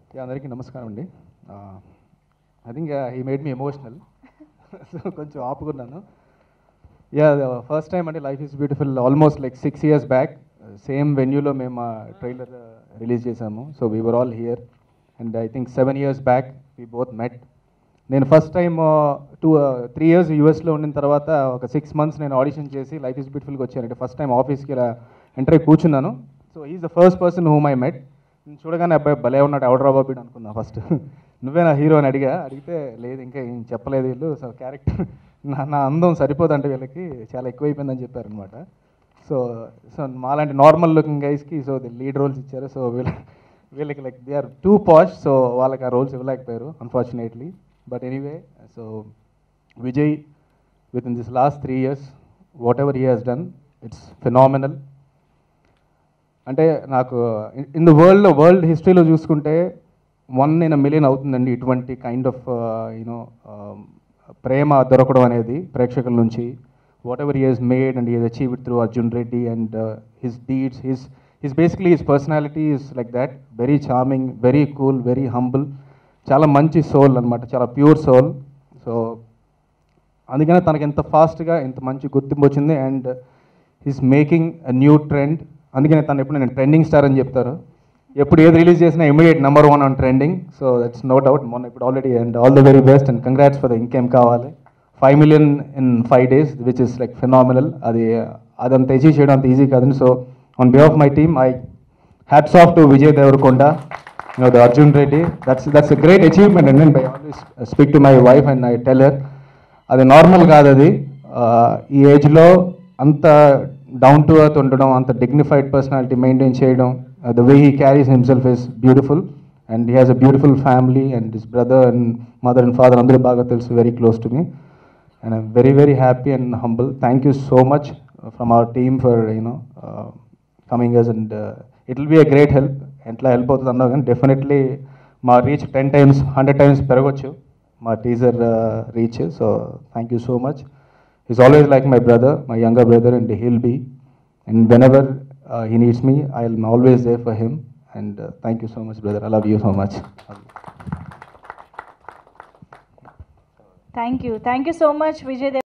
Yeah అందరికీ నమస్కారం అండి I think he made me emotional so కొంచెం ఆపుకున్నాను యా ఫస్ట్ టైం అంటే life is beautiful almost like six years back same వెన్యూలో మేము ట్రైలర్ రిలీజ్ చేసాము so we were all here and I think seven years back we both met నేను first time two three years యూఎస్లో ఉండిన తర్వాత ఒక six months నేను audition చేసి లైఫ్ ఈజ్ బ్యూటిఫుల్గా వచ్చాను అంటే ఫస్ట్ టైం ఆఫీస్కి ఇలా ఎంటర్ అయి కూర్చున్నాను so is the first person whom I met చూడగానే అబ్బాయి భలే ఉన్నాడు ఎవడరా బాబు వీడు అనుకున్నా ఫస్ట్ నువ్వే నా హీరో అని అడిగా అడిగితే లేదు ఇంకా ఏం చెప్పలేదు వీళ్ళు సో క్యారెక్టర్ నా నా అందం సరిపోదంటే వీళ్ళకి చాలా ఎక్కువైపోయిందని చెప్పారనమాట సో సో మాలాంటి నార్మల్ లుకింగ్ గైస్కి సో ది లీడ్ రోల్స్ ఇచ్చారు సో వీళ్ళ వీళ్ళకి like they are too posh so వాళ్ళకి ఆ రోల్స్ ఇవ్వలేకపోయారు unfortunately but anyway so Vijay with in this last three years whatever he has done it's phenomenal అంటే నాకు in the వరల్డ్లో world హిస్టరీలో చూసుకుంటే వన్ ఇన్ మిలియన్ అవుతుందండి ఇటువంటి కైండ్ ఆఫ్ యూనో ప్రేమ దొరకడం అనేది ప్రేక్షకుల నుంచి whatever he has made and he has achieve it through Arjun Reddy and his deeds his his basically his personality is like that very charming very cool very humble చాలా మంచి soul అనమాట చాలా pure soul so అందుకనే తనకి ఎంత ఫాస్ట్గా ఎంత మంచి గుర్తింపు వచ్చింది and he's making a new trend అందుకనే తను ఎప్పుడు నేను ట్రెండింగ్ స్టార్ అని చెప్తారు ఎప్పుడు ఏది రిలీజ్ చేసినా immediate number one on trending so that's no doubt మొన్న ఇప్పుడు already and all the very best and congrats for the ఇంకేం కావాలి five million in five days which is like phenomenal అది అదంత అచీవ్ చేయడం అంత ఈజీ కాదండి so on behalf my team I hats off to Vijay Deverakonda you know, the Arjun Reddy. That's that's a great achievement. And then I always speak to my wife and I tell her, అది normal కాదు అది ఆ, ఈ ఏజ్లో అంత down to earth ఉండడం అంత dignified personality maintain చేయడం the way he carries himself is beautiful and he has a beautiful family and his brother and mother and father అందరూ బాగా తెలుసు very close to me and I'm very very happy and humble thank you so much from our team for you know coming us and it will be a great help ఎట్లా help అవుతుంది అన్నా కానీ డెఫినెట్లీ మా reach ten times hundred times పెరగచ్చు మా teaser reach so thank you so much is always like my brother my younger brother and he'll be and whenever he needs me I am always there for him and thank you so much brother I love you so much thank you thank you so much Vijay